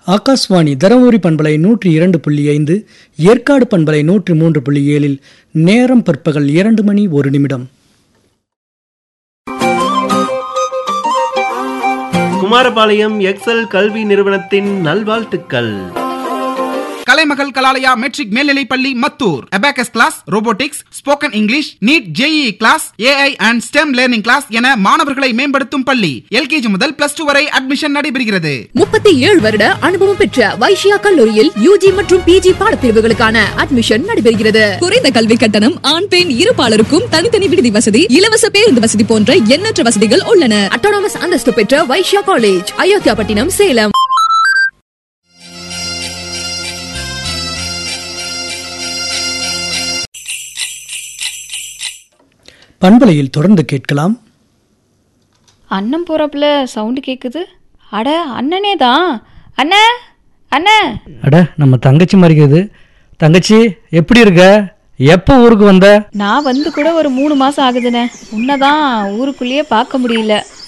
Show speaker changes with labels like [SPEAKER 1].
[SPEAKER 1] ஆகாஷ்வாணி தருமபுரி பண்பலை நூற்றி இரண்டு புள்ளி ஐந்து ஏற்காடு பண்பலை நூற்றி மூன்று புள்ளி ஏழில் நேரம் பிற்பகல் இரண்டு மணி ஒரு நிமிடம்
[SPEAKER 2] குமாரபாளையம் எக்ஸல் கல்வி நிறுவனத்தின் நல்வாழ்த்துக்கள்
[SPEAKER 3] கலைமகள் கலாலயா மெட்ரிக் மேல்நிலைப் பள்ளி Mathur abacus class robotics spoken English NEET JEE class AI and STEM learning class என மாணவர்களை மேம்படுத்தும் பள்ளி எல்கேஜி முதல் பிளஸ் டூ வரை அட்மிஷன் நடைபெறுகிறது
[SPEAKER 4] முப்பத்தி ஏழு வருட அனுபவம் பெற்ற வைஷ்யா கல்லூரியில் யூஜி மற்றும் பிஜி பாடப்பிரிவுகளுக்கான அட்மிஷன் நடைபெறுகிறது குறைந்த கல்வி கட்டணம் ஆண் பெண் இருபாலருக்கும் தனித்தனி விடுதி வசதி இலவச பேருந்து வசதி போன்ற எண்ணற்ற வசதிகள் உள்ளன அட்டானமஸ் அந்தஸ்து பெற்ற வைஷ்யா காலேஜ் அயோத்தியாபட்டினம் சேலம்
[SPEAKER 1] பண்பலையில் தொடர்ந்து கேட்கலாம்
[SPEAKER 5] அண்ணன் போறப்புல சவுண்டு கேக்குது அட அண்ணனே தான் அண்ணே அண்ணே
[SPEAKER 1] அட நம்ம தங்கச்சி மறிக்கிறது தங்கச்சி எப்படி இருக்க எப்போ ஊருக்கு வந்த
[SPEAKER 5] நான் வந்து கூட ஒரு மூணு மாசம் ஆகுதுண்ணே உன்னதான் ஊருக்குள்ளேயே பார்க்க முடியல